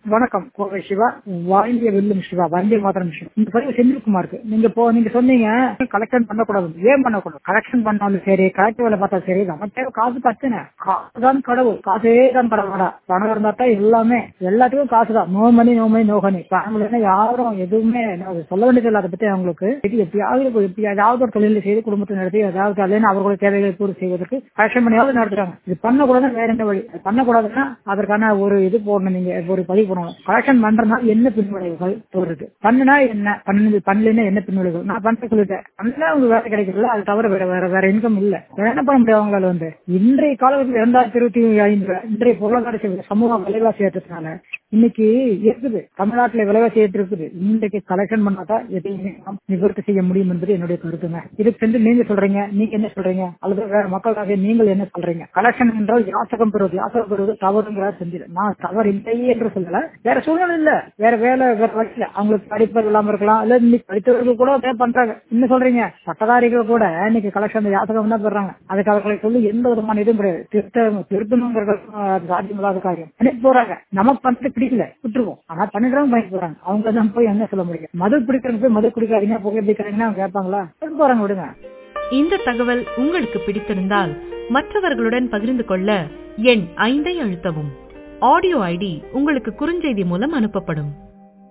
வணக்கம் கோவை சிவா வாங்கிய வெல்லும் சிவா வந்திய மாத்திரம் சிவா இந்த பதிவு செந்தில்குமாருக்கு நீங்க இப்போ நீங்க சொன்னீங்க கலெக்ஷன் பண்ணக்கூடாது ஏன் பண்ணக்கூடாது கலெக்ஷன் பண்ணாலும் சரி கலெக்ட் வேலை பார்த்தா சரி நம்ம தேவை காசு பிரச்சனை காசு தான் கடவுள் காசே தான் கடவுளா பணம் இருந்தா தான் எல்லாமே எல்லாத்துக்கும் காசு தான் no money no money no honey ஃபேமிலினா யாரும் எதுவுமே அது சொல்ல வேண்டியது இல்லை அதை பத்தி அவங்களுக்கு இது எப்படியாவது எப்ப- ஏதாவது ஒரு தொழில் செய்து குடும்பத்தை நடத்தி ஏதாவது அல்லது அவர்களுடைய தேவைகளை பூர்த்தி செய்வதற்கு கலெக்ஷன் பண்ணியாவது நடத்துறாங்க இது பண்ணக்கூடாதுன்னா வேற என்ன வழி அது பண்ணக்கூடாதுன்னா அதற்கான ஒரு இது போடணும் நீங்க ஒரு பதிவு பண்ணணும் கலெக்ஷன் பண்றதுனால என்ன பின்விளைவுகள் வருது பண்ணுனா என்ன பண்ணு பண்ணலன்னா என்ன பின்விளைவுகள் நான் பண்ண சொல்லிட்டேன் பண்ணல உங்களுக்கு வேலை கிடைக்கல அது தவிர வேற வேற வேற இன்கம் இல்ல வேற என்ன பண்ண முடியும் அவங்களால வந்து இன்றைய காலகட்டத்தில் இரண்டாயிரத்தி இருபத்தி ஐந்து இன்றைய பொருளாதார சே- சமூக விலைவாசி ஏற்றத்தினால இன்னைக்கு இருக்குது தமிழ்நாட்டுல விலைவாசி ஏற்று இருக்குது இன்றைக்கு கலெக்ஷன் பண்ணாதான் எதையுமே நாம் நிவர்த்தி செய்ய முடியும் என்பது என்னுடைய கருத்துங்க இதுக்கு சென்று நீங்க சொல்றீங்க நீங்க என்ன சொல்றீங்க அல்லது வேற மக்களுக்காக நீங்கள் என்ன சொல்றீங்க கலெக்ஷன் என்றால் யாசகம் பெறுவது யாசகம் பெறுவது தவறுங்கிற செஞ்சு நான் தவறு இல்லை என்று சொல்லல வேற சூழ்நிலை இல்ல வேற வேலை வேற வழி இல்ல அவங்களுக்கு படிப்பு இல்லாம இருக்கலாம் இல்ல இன்னைக்கு படித்தவர்கள் கூட அதே பண்றாங்க என்ன சொல்றீங்க பட்டதாரிகள் கூட இன்னைக்கு கலெக்ஷன் யாசகம் தான் பெறாங்க அதுக்கு அவர்களை சொல்லி எந்த விதமான இதுவும் கிடையாது திருத்த திருத்தணுங்கிறது அது சாத்தியமில்லாத காரியம் பண்ணிட்டு போறாங்க நமக்கு பண்ணிட்டு பிடிக்கல விட்டுருவோம் ஆனா பண்ணிடுறவங்க பண்ணிட்டு போறாங்க அவங்க தான் போய் என்ன சொல்ல முடியும் மது பிடிக்கிறவங்க போய் மது குடிக்காதீங்க புகை பிடிக்காதீங்கன்னா அவங்க கேட்பாங்களா பண்ணிட்டு போறாங்க விடுங்க இந்த தகவல் உங்களுக்கு பிடித்திருந்தால் மற்றவர்களுடன் பகிர்ந்து கொள்ள எண் ஐந்தை அழுத்தவும் ஆடியோ ஐடி உங்களுக்கு குறுஞ்செய்தி மூலம் அனுப்பப்படும்